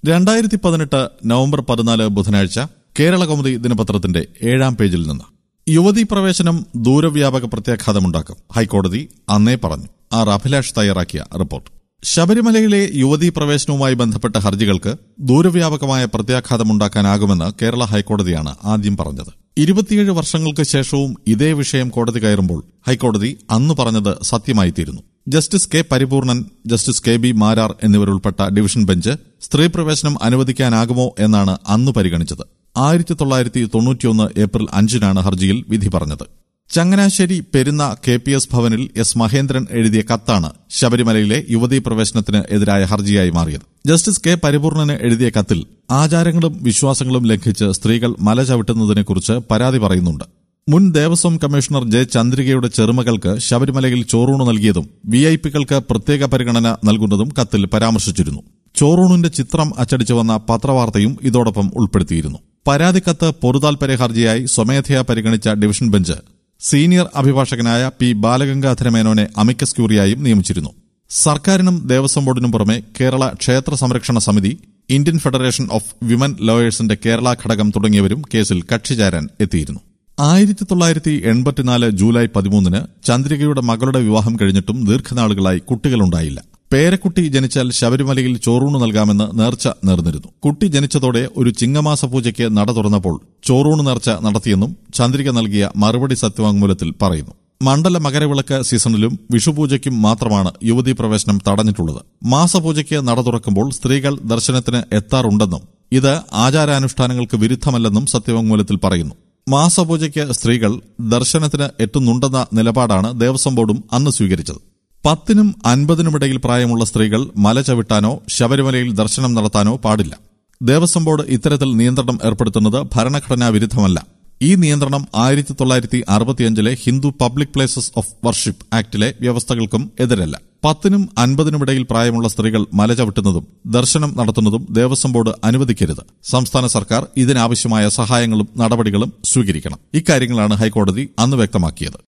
രണ്ടായിരത്തി പതിനെട്ട് നവംബർ പതിനാല് ബുധനാഴ്ച കേരള കൗമുദി ദിനപത്രത്തിന്റെ ഏഴാം പേജിൽ നിന്ന് യുവതീ പ്രവേശനം ദൂരവ്യാപക പ്രത്യാഘാതമുണ്ടാക്കും ഹൈക്കോടതി അന്നേ പറഞ്ഞു ആർ അഭിലാഷ് തയ്യാറാക്കിയ റിപ്പോർട്ട് ശബരിമലയിലെ യുവതീ പ്രവേശനവുമായി ബന്ധപ്പെട്ട ഹർജികൾക്ക് ദൂരവ്യാപകമായ പ്രത്യാഘാതമുണ്ടാക്കാനാകുമെന്ന് കേരള ഹൈക്കോടതിയാണ് ആദ്യം പറഞ്ഞത് ഇരുപത്തിയേഴ് വർഷങ്ങൾക്ക് ശേഷവും ഇതേ വിഷയം കോടതി കയറുമ്പോൾ ഹൈക്കോടതി അന്ന് പറഞ്ഞത് സത്യമായിത്തീരുന്നു justice K Paripoornan justice K B Marar എന്നിവരുൾപ്പെട്ട ഡിവിഷൻ ബെഞ്ച് സ്ത്രീ പ്രവേശനം അനുവദിക്കാനാകുമോ എന്നാണ് അന്ന് പരിഗണിച്ചത് ആയിരത്തി തൊള്ളായിരത്തി തൊണ്ണൂറ്റിയൊന്ന് ഏപ്രിൽ അഞ്ചിനാണ് ഹർജിയിൽ വിധി പറഞ്ഞത് Changanassery Perunna K P S ഭവനിൽ എസ് മഹേന്ദ്രൻ എഴുതിയ കത്താണ് ശബരിമലയിലെ യുവതീ പ്രവേശനത്തിന് എതിരായ ഹർജിയായി മാറിയത് ജസ്റ്റിസ് കെ പരിപൂർണന് എഴുതിയ കത്തിൽ ആചാരങ്ങളും വിശ്വാസങ്ങളും ലംഘിച്ച് സ്ത്രീകൾ മല ചവിട്ടുന്നതിനെക്കുറിച്ച് പരാതി പറയുന്നുണ്ട് മുൻ ദേവസ്വം കമ്മീഷണർ ജെ ചന്ദ്രികയുടെ ചെറുമകൾക്ക് ശബരിമലയിൽ ചോറൂണ് നൽകിയതും വി ഐ പികൾക്ക് പ്രത്യേക പരിഗണന നൽകുന്നതും കത്തിൽ പരാമർശിച്ചിരുന്നു ചോറൂണിന്റെ ചിത്രം അച്ചടിച്ചു വന്ന പത്രവാർത്തയും ഇതോടൊപ്പം ഉൾപ്പെടുത്തിയിരുന്നു പരാതിക്കത്ത് പൊതുതാൽപര്യ ഹർജിയായി സ്വമേധയാ പരിഗണിച്ച ഡിവിഷൻ ബെഞ്ച് സീനിയർ അഭിഭാഷകനായ പി ബാലഗംഗാധര മേനോനെ അമിക്കസ് ക്യൂറിയായും നിയമിച്ചിരുന്നു സർക്കാരിനും ദേവസ്വം ബോർഡിനും പുറമെ Kerala Kshetra Samrakshana Samithi Indian federation of women ലോയേഴ്സിന്റെ കേരള ഘടകം തുടങ്ങിയവരും കേസിൽ കക്ഷി ചേരാൻ എത്തിയിരുന്നു ആയിരത്തി തൊള്ളായിരത്തി എൺപത്തിനാല് ജൂലൈ പതിമൂന്നിന് ചന്ദ്രികയുടെ മകളുടെ വിവാഹം കഴിഞ്ഞിട്ടും ദീർഘനാളുകളായി കുട്ടികളുണ്ടായില്ല പേരക്കുട്ടി ജനിച്ചാൽ ശബരിമലയിൽ ചോറൂണ് നൽകാമെന്ന് നേർച്ച നേർന്നിരുന്നു കുട്ടി ജനിച്ചതോടെ ഒരു ചിങ്ങമാസ പൂജയ്ക്ക് നട തുറന്നപ്പോൾ ചോറൂണ് നേർച്ച നടത്തിയെന്നും ചന്ദ്രിക നൽകിയ മറുപടി സത്യവാങ്മൂലത്തിൽ പറയുന്നു മണ്ഡല മകരവിളക്ക് സീസണിലും വിഷുപൂജയ്ക്കും മാത്രമാണ് യുവതീ പ്രവേശനം തടഞ്ഞിട്ടുള്ളത് മാസപൂജയ്ക്ക് നട തുറക്കുമ്പോൾ സ്ത്രീകൾ ദർശനത്തിന് എത്താറുണ്ടെന്നും ഇത് ആചാരാനുഷ്ഠാനങ്ങൾക്ക് വിരുദ്ധമല്ലെന്നും സത്യവാങ്മൂലത്തിൽ പറയുന്നു മാസപൂജയ്ക്ക് സ്ത്രീകൾ ദർശനത്തിന് എത്തുന്നുണ്ടെന്ന നിലപാടാണ് ദേവസ്വം ബോർഡും അന്ന് സ്വീകരിച്ചത് പത്തിനും അൻപതിനുമിടയിൽ പ്രായമുള്ള സ്ത്രീകൾ മല ചവിട്ടാനോ ശബരിമലയിൽ ദർശനം നടത്താനോ പാടില്ല ദേവസ്വം ബോർഡ് ഇത്തരത്തിൽ നിയന്ത്രണം ഏർപ്പെടുത്തുന്നത് ഭരണഘടനാ വിരുദ്ധമല്ല ഈ നിയന്ത്രണം ആയിരത്തി തൊള്ളായിരത്തി അറുപത്തിയഞ്ചിലെ Hindu public places of worship ആക്ടിലെ വ്യവസ്ഥകൾക്കും എതിരല്ല പത്തിനും അൻപതിനുമിടയിൽ പ്രായമുള്ള സ്ത്രീകൾ മല ചവിട്ടുന്നതും ദർശനം നടത്തുന്നതും ദേവസ്വം ബോർഡ് അനുവദിക്കരുത് സംസ്ഥാന സർക്കാർ ഇതിനാവശ്യമായ സഹായങ്ങളും നടപടികളും സ്വീകരിക്കണം ഇക്കാര്യങ്ങളാണ് ഹൈക്കോടതി അന്ന് വ്യക്തമാക്കിയത്